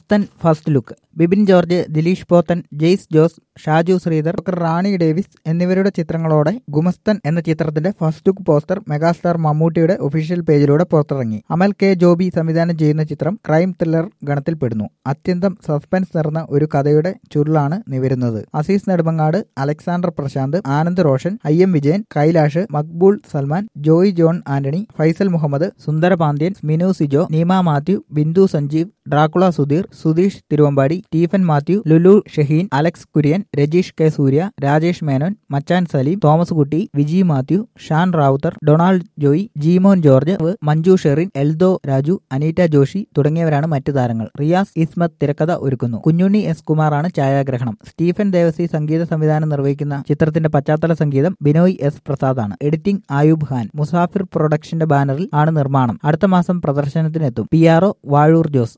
ഗുമസ്തൻ first look Bibin George Dileesh Pothan Jaise Jose Shaju Sreedhar doctor Rani Davis എന്നിവരുടെ ചിത്രങ്ങളോടെ ഗുമസ്തൻ എന്ന ചിത്രത്തിന്റെ ഫസ്റ്റ് ലുക്ക് പോസ്റ്റർ മെഗാസ്റ്റാർ മമ്മൂട്ടിയുടെ ഒഫീഷ്യൽ പേജിലൂടെ പുറത്തിറങ്ങി അമൽ കെ ജോബി സംവിധാനം ചെയ്യുന്ന ചിത്രം ക്രൈം ത്രില്ലർ ഗണത്തിൽപ്പെടുന്നു അത്യന്തം സസ്പെൻസ് നിറഞ്ഞ ഒരു കഥയുടെ ചുരുളാണ് നിവരുന്നത് Azees Nedumangad Alexander Prashanth Anand Roshan I M Vijayan Kailash Maqbool Salman Joy John Antony Faisal Muhammad Sundara Pandian Minu Sijo Neema Mathew Bindu Sanjeev Dracula Sudheer Sudheesh Thiruvambady Stephen Mathew Lulu Shaheen Alex Kurian Rajeesh K Surya Rajesh Menon Machan Saleem Thomas Kutty Viji Mathew Shan Rawther Donald Joy Jeemon George Manju Sherin Eldho Raju Aneeta Joshi തുടങ്ങിയവരാണ് മറ്റു താരങ്ങൾ റിയാസ് ഇസ്മത്ത് തിരക്കഥ ഒരുക്കുന്നു കുഞ്ഞുണ്ണി എസ് കുമാറാണ് ഛായാഗ്രഹണം സ്റ്റീഫൻ ദേവസി സംഗീത സംവിധാനം നിർവഹിക്കുന്ന ചിത്രത്തിന്റെ പശ്ചാത്തല സംഗീതം ബിനോയ് എസ് പ്രസാദാണ് എഡിറ്റിംഗ് ആയൂബ് ഖാൻ മുസാഫിർ പ്രൊഡക്ഷന്റെ ബാനറിൽ ആണ് നിർമ്മാണം അടുത്ത മാസം പ്രദർശനത്തിനെത്തും P R O Vazhoor Jose